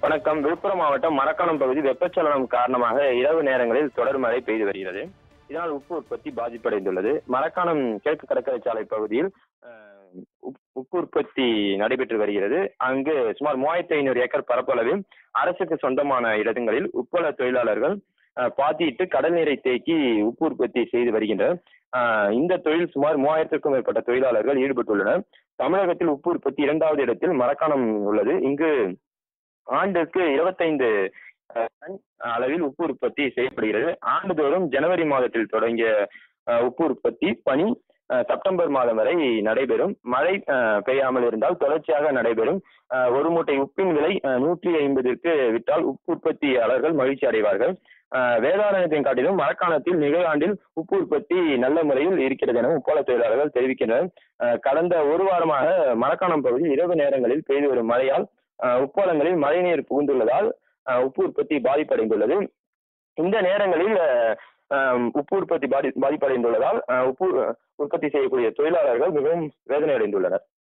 வணக்கம் விழுப்புரம் மாவட்டம் மரக்காணம் பகுதி வெப்பச்சலனம் காரணமாக இரவு நேரங்களில் தொடர் மழை பெய்து வருகிறது இதனால் உப்பு உற்பத்தி பாதிப்படைந்துள்ளது மரக்காணம் கிழக்கு கடற்கரை சாலை பகுதியில் அஹ், உப்- உப்பு உற்பத்தி நடைபெற்று வருகிறது அங்கு சுமார் மூவாயிரத்தி ஐநூறு ஏக்கர் பரப்பளவில் அரசுக்கு சொந்தமான இடங்களில் உப்பள தொழிலாளர்கள் அஹ், பாத்தியிட்டு கடல் நீரை தேக்கி உப்பு உற்பத்தி செய்து வருகின்றனர் அஹ், இந்த தொழில் சுமார் மூவாயிரத்திற்கும் மேற்பட்ட தொழிலாளர்கள் ஈடுபட்டுள்ளனர் தமிழகத்தில் உப்பு உற்பத்தி இரண்டாவது இடத்தில் மரக்காணம் உள்ளது இங்கு ஆண்டுக்கு இருபத்தைந்து டன் அளவில் உப்பு உற்பத்தி செய்யப்படுகிறது ஆண்டுதோறும் ஜனவரி மாதத்தில் தொடங்கிய அஹ், உப்பு உற்பத்தி பணி அஹ், செப்டம்பர் மாதம் வரை நடைபெறும் மழை அஹ், பெய்யாமல் இருந்தால் தொடர்ச்சியாக நடைபெறும் அஹ், ஒரு மூட்டை உப்பின் விலை நூற்றி ஐம்பதிற்கு விற்றால் உப்பு உற்பத்தியாளர்கள் மகிழ்ச்சி அடைவார்கள் அஹ், வேதாரண்யத்தின் காட்டிலும் மரக்காணத்தில் நிகழாண்டில் உப்பு உற்பத்தி நல்ல முறையில் இருக்கிறது என உப்பாள தொழிலாளர்கள் தெரிவிக்கின்றனர் அஹ், கடந்த ஒரு வாரமாக மரக்காணம் பகுதியில் இரவு நேரங்களில் பெய்து வரும் மழையால் அஹ், உப்பளங்களில் மழைநீர் புகுந்துள்ளதால் அஹ், உப்பு உற்பத்தி பாதிப்படைந்துள்ளது இந்த நேரங்களில் அஹ், அஹ், உப்பு உற்பத்தி பாதி பாதிப்படைந்துள்ளதால் அஹ், உப்பு உற்பத்தி செய்யக்கூடிய தொழிலாளர்கள் மிகவும் வேதனை அடைந்துள்ளனர்